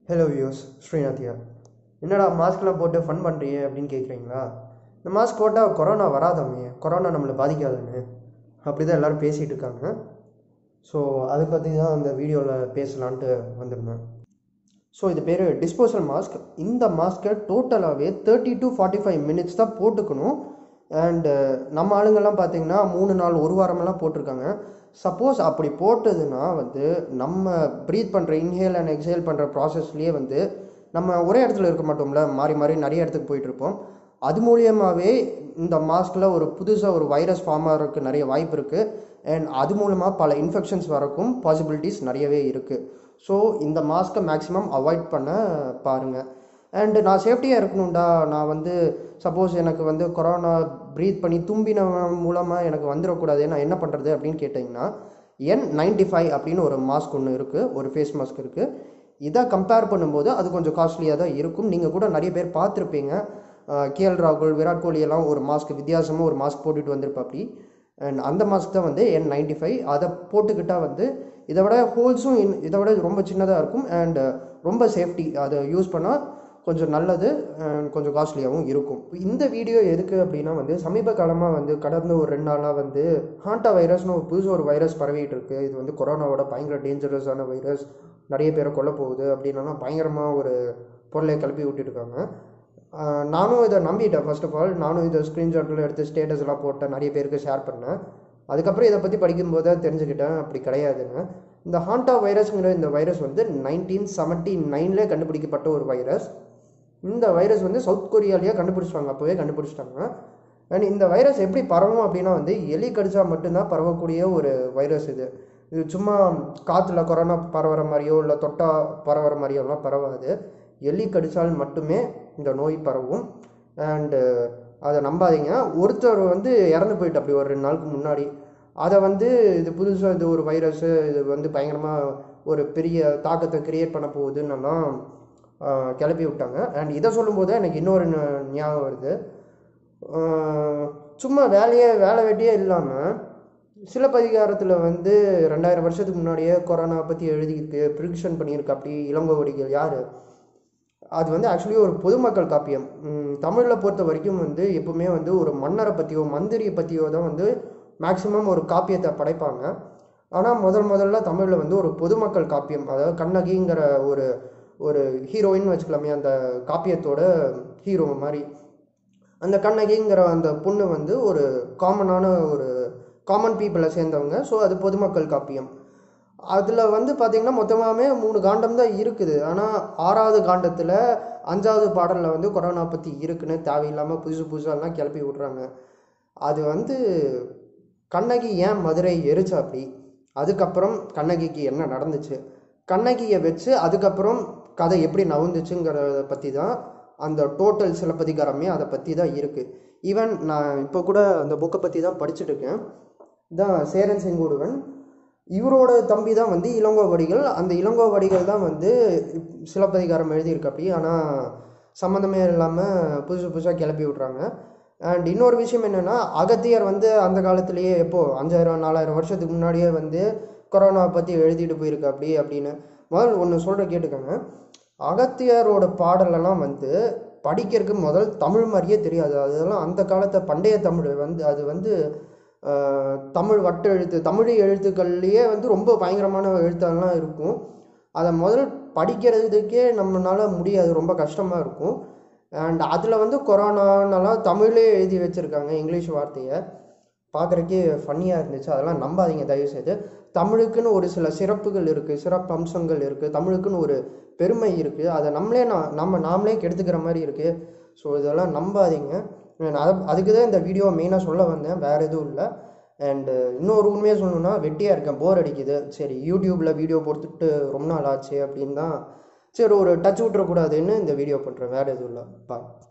hello views ஸ்ரீநாத்யா என்னடா மாஸ்க்லாம் போட்டு fun பண்ணுறியே அப்படின்னு கேட்குறீங்களா இந்த மாஸ்க் போட்டால் கொரோனா வராதாமே கொரோனா நம்மளை பாதிக்காதுன்னு அப்படி தான் எல்லோரும் பேசிகிட்டு இருக்காங்க ஸோ அதை பற்றி தான் அந்த வீடியோவில் பேசலான்ட்டு வந்திருந்தேன் ஸோ இது பேர் டிஸ்போசல் மாஸ்க் இந்த மாஸ்க்கை டோட்டலாகவே thirty to forty five minutes தான் போட்டுக்கணும் அண்டு நம்ம ஆளுங்கெல்லாம் பார்த்தீங்கன்னா மூணு நாள் ஒரு வாரமெல்லாம் போட்டிருக்காங்க சப்போஸ் அப்படி போட்டதுன்னா வந்து நம்ம ப்ரீத் பண்ணுற இன்ஹேல் அண்ட் எக்ஸேல் பண்ணுற ப்ராசஸ்லேயே வந்து நம்ம ஒரே இடத்துல இருக்க மாட்டோம்ல மாறி மாறி நிறைய இடத்துக்கு போயிட்டு இருப்போம் அது மூலியமாகவே இந்த மாஸ்கில் ஒரு புதுசாக ஒரு வைரஸ் ஃபார்ம் ஆகிறதுக்கு நிறைய வாய்ப்பு இருக்குது அண்ட் அது மூலமாக பல இன்ஃபெக்ஷன்ஸ் வரக்கும் பாசிபிலிட்டிஸ் நிறையவே இருக்குது ஸோ இந்த மாஸ்க்கை மேக்ஸிமம் அவாய்ட் பண்ண பாருங்கள் அண்டு நான் சேஃப்டியாக இருக்கணும்டா நான் வந்து சப்போஸ் எனக்கு வந்து கொரோனா ப்ரீத் பண்ணி தும்பின மூலமாக எனக்கு வந்துடக்கூடாது நான் என்ன பண்ணுறது அப்படின்னு கேட்டிங்கன்னா என் நைன்டி ஃபைவ் அப்படின்னு ஒரு மாஸ்க் ஒன்று இருக்குது ஒரு ஃபேஸ் மாஸ்க் இருக்குது இதை கம்பேர் பண்ணும்போது அது கொஞ்சம் காஸ்ட்லியாக தான் இருக்கும் நீங்கள் கூட நிறைய பேர் பார்த்துருப்பீங்க கேஎல் ராகுல் விராட் கோலி எல்லாம் ஒரு மாஸ்க் வித்தியாசமாக ஒரு மாஸ்க் போட்டுட்டு வந்திருப்பாப்படி அண்ட் அந்த மாஸ்க் தான் வந்து என் நைன்டி ஃபைவ் அதை போட்டுக்கிட்டால் வந்து இதை விட ஹோல்ஸும் இதை விட ரொம்ப சின்னதாக இருக்கும் அண்ட் ரொம்ப சேஃப்டி அதை யூஸ் பண்ணால் கொஞ்சம் நல்லது கொஞ்சம் காஸ்ட்லியாகவும் இருக்கும் இந்த வீடியோ எதுக்கு அப்படின்னா வந்து சமீப காலமாக வந்து கடந்த ஒரு ரெண்டு நாளாக வந்து ஹாண்டா வைரஸ்னு ஒரு புதுசு ஒரு வைரஸ் பரவிட்டு இருக்கு இது வந்து கொரோனாவோட பயங்கர டேஞ்சரஸான வைரஸ் நிறைய பேரை கொல்ல போகுது அப்படின்னா பயங்கரமாக ஒரு பொருளை கிளப்பி விட்டுருக்காங்க நானும் இதை நம்பிட்டேன் ஃபர்ஸ்ட் ஆஃப் ஆல் நானும் இதை ஸ்க்ரீன்ஷாட்டில் எடுத்து ஸ்டேட்டஸ் எல்லாம் போட்டேன் நிறைய பேருக்கு ஷேர் பண்ணேன் அதுக்கப்புறம் இதை பற்றி படிக்கும்போது தான் தெரிஞ்சுக்கிட்டேன் அப்படி கிடையாதுங்க இந்த ஹாண்டா வைரஸ்ங்கிற இந்த வைரஸ் வந்து நைன்டீன் செவன்ட்டி நைன்லேயே கண்டுபிடிக்கப்பட்ட ஒரு வைரஸ் இந்த வைரஸ் வந்து சவுத் கொரியாலேயே கண்டுபிடிச்சிட்டாங்க அப்போவே கண்டுபிடிச்சிட்டாங்க அண்ட் இந்த வைரஸ் எப்படி பரவும் அப்படின்னா வந்து எலி கடிச்சா மட்டும்தான் பரவக்கூடிய ஒரு வைரஸ் இது இது சும்மா காற்றுல கொரோனா பரவுற மாதிரியோ இல்லை தொட்டா பரவுற மாதிரியோலாம் பரவாது எலி கடித்தால் மட்டுமே இந்த நோய் பரவும் அண்டு அதை நம்பாதீங்க ஒருத்தர் வந்து இறந்து போயிட்டு அப்படி ஒரு ரெண்டு நாளுக்கு முன்னாடி அதை வந்து இது புதுசாக இது ஒரு வைரஸ்ஸு இது வந்து பயங்கரமாக ஒரு பெரிய தாக்கத்தை கிரியேட் பண்ண போகுதுன்னெல்லாம் கிளப்பி விட்டாங்க அண்ட் இதை சொல்லும்போது எனக்கு இன்னொரு ஞாபகம் வருது சும்மா வேலையே வேலை வெட்டியே இல்லாமல் சிலப்பதிகாரத்தில் வந்து ரெண்டாயிரம் வருஷத்துக்கு முன்னாடியே கொரோனா பற்றி எழுதியிருக்கு ப்ரிடிக்ஷன் பண்ணியிருக்கு அப்படி இளங்கோவடிகள் யார் அது வந்து ஆக்சுவலி ஒரு பொதுமக்கள் காப்பியம் தமிழில் பொறுத்த வரைக்கும் வந்து எப்பவுமே வந்து ஒரு மன்னரை பற்றியோ மந்திரியை பற்றியோ தான் வந்து மேக்சிமம் ஒரு காப்பியத்தை படைப்பாங்க ஆனால் முதல் முதல்ல தமிழில் வந்து ஒரு பொதுமக்கள் காப்பியம் அதாவது கண்ணகிங்கிற ஒரு ஒரு ஹீரோயின் வச்சுக்கலாமே அந்த காப்பியத்தோட ஹீரோ மாதிரி அந்த கண்ணகிங்கிற அந்த பொண்ணு வந்து ஒரு காமனான ஒரு காமன் பீப்புளை சேர்ந்தவங்க ஸோ அது பொதுமக்கள் காப்பியம் அதில் வந்து பார்த்திங்கன்னா மொத்தமாகவே மூணு காண்டம் தான் இருக்குது ஆனால் ஆறாவது காண்டத்தில் அஞ்சாவது பாடலில் வந்து கொரோனா பற்றி இருக்குன்னு தேவையில்லாமல் புதுசு புதுசாலாம் கிளப்பி விட்றாங்க அது வந்து கண்ணகி ஏன் மதுரை எரிச்சா அப்படி அதுக்கப்புறம் கண்ணகிக்கு என்ன நடந்துச்சு கண்ணகியை வச்சு அதுக்கப்புறம் கதை எப்படி நவுந்துச்சுங்கிறத பற்றி தான் அந்த டோட்டல் சிலப்பதிகாரமே அதை பற்றி தான் இருக்குது ஈவன் நான் இப்போ கூட அந்த புக்கை பற்றி தான் படிச்சுட்டு இருக்கேன் தான் சேரன் செங்கோடுவன் இவரோட தம்பி தான் வந்து இளங்கோவடிகள் அந்த இளங்கோவடிகள் தான் வந்து சிலப்பதிகாரம் எழுதியிருக்காப்படி ஆனால் சம்மந்தமே இல்லாமல் புதுசு புதுசாக கிளப்பி விட்றாங்க அண்ட் இன்னொரு விஷயம் என்னென்னா அகத்தியர் வந்து அந்த காலத்துலேயே எப்போது அஞ்சாயிரம் நாலாயிரம் வருஷத்துக்கு முன்னாடியே வந்து கொரோனா பற்றி எழுதிட்டு போயிருக்கு அப்படி அப்படின்னு முதல் ஒன்று சொல்கிற கேட்டுக்கோங்க அகத்தியரோட பாடலெல்லாம் வந்து படிக்கிறதுக்கு முதல் தமிழ் மாதிரியே தெரியாது அதெல்லாம் அந்த காலத்தை பண்டைய தமிழ் வந்து அது வந்து தமிழ் வட்ட எழுத்து தமிழ் எழுத்துக்கள்லேயே வந்து ரொம்ப பயங்கரமான எழுத்தெல்லாம் இருக்கும் அதை முதல் படிக்கிறதுக்கே நம்மளால முடியாது ரொம்ப கஷ்டமாக இருக்கும் அண்ட் அதில் வந்து கொரோனானெல்லாம் தமிழ்லே எழுதி வச்சுருக்காங்க இங்கிலீஷ் வார்த்தையை பார்க்குறக்கே ஃபன்னியாக இருந்துச்சு அதெல்லாம் நம்பாதீங்க தயவுசெய்து தமிழுக்குன்னு ஒரு சில சிறப்புகள் இருக்குது சிறப்பு அம்சங்கள் இருக்குது தமிழுக்குன்னு ஒரு பெருமை இருக்குது அதை நம்மளே நான் நம்ம நாமளே கெடுத்துக்கிற மாதிரி இருக்குது ஸோ இதெல்லாம் நம்பாதீங்க அதை அதுக்கு தான் இந்த வீடியோ மெயினாக சொல்ல வந்தேன் வேறு எதுவும் இல்லை அண்டு இன்னொரு உண்மையாக சொல்லணுன்னா வெட்டியாக இருக்கேன் போர் அடிக்குது சரி யூடியூப்பில் வீடியோ போட்டுட்டு ரொம்ப நாள் ஆச்சு அப்படின்னு தான் சரி ஒரு டச் விட்டுறக்கூடாதுன்னு இந்த வீடியோ பண்ணுறேன் வேறு எதுவும் இல்லை பாய்